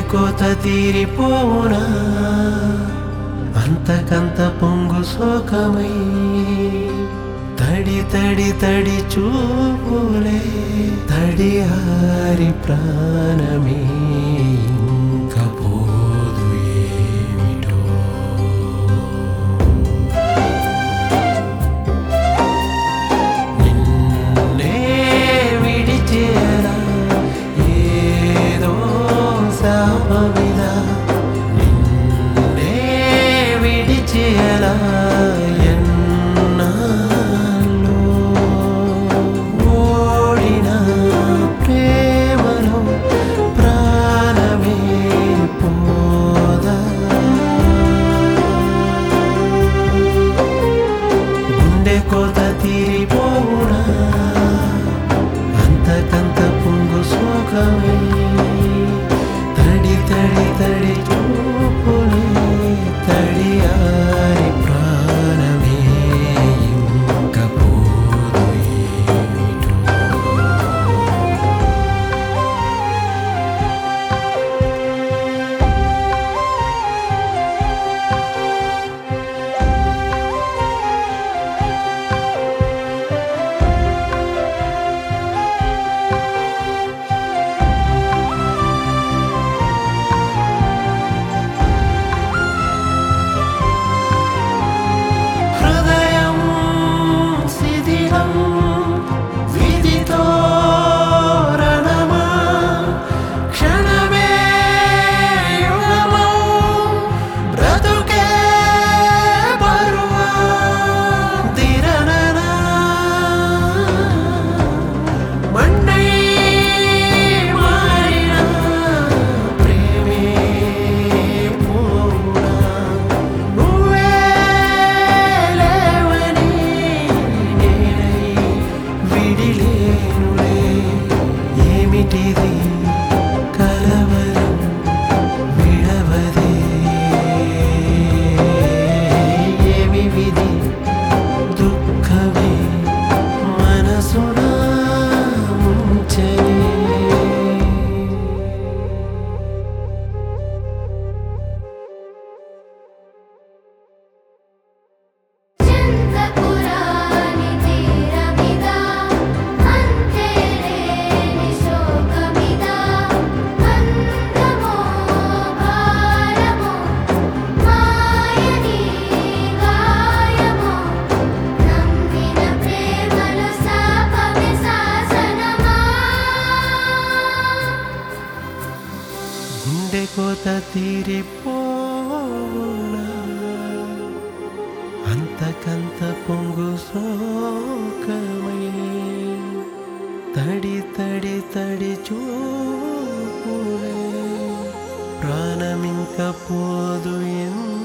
కోత తీరిపోవునా అంతకంత పొంగు శోకమై తడి తడి తడి చూపులే తడి హారి ప్రాణమే ఇంక పోదు ఏమిటో నిన్నే విడిచేరా ఏదో శాపమిదా నిన్నే విడిచేలా ఎన్నాళ్ళు ఓడిన ప్రేమలో ప్రాణమే పోదా గుండె కోత తీరిపోవునా అంతకంత పొంగు శోకమే తడి తడి తడి చూపులే తడి ఆరి ప్రాణమే ఇంక పోదు ఏమిటో హృదయం శిథిలం విధితో రణమా క్షణమే యుగమౌ బ్రతుకే బరువా దిరననా మన్నై మారిన ప్రేమే పోవునా నువ్వే లేవని నేనై విడిలేనులే ఏమిటిది కలవరం విడవదే ఏమి విధి దుఃఖమే మనసున ఉంచని చింతపురాని తీరమిదా అంతేలేని శోకమిదా అందమో భారమో మాయని గాయమో నమ్మిన ప్రేమలో శాపమే శాసనమా గుండె కోత తీరిపోనా అంతకంత పొంగు శోకమై తడి తడి తడి చూపులే ప్రాణమింక పోదు ఎన్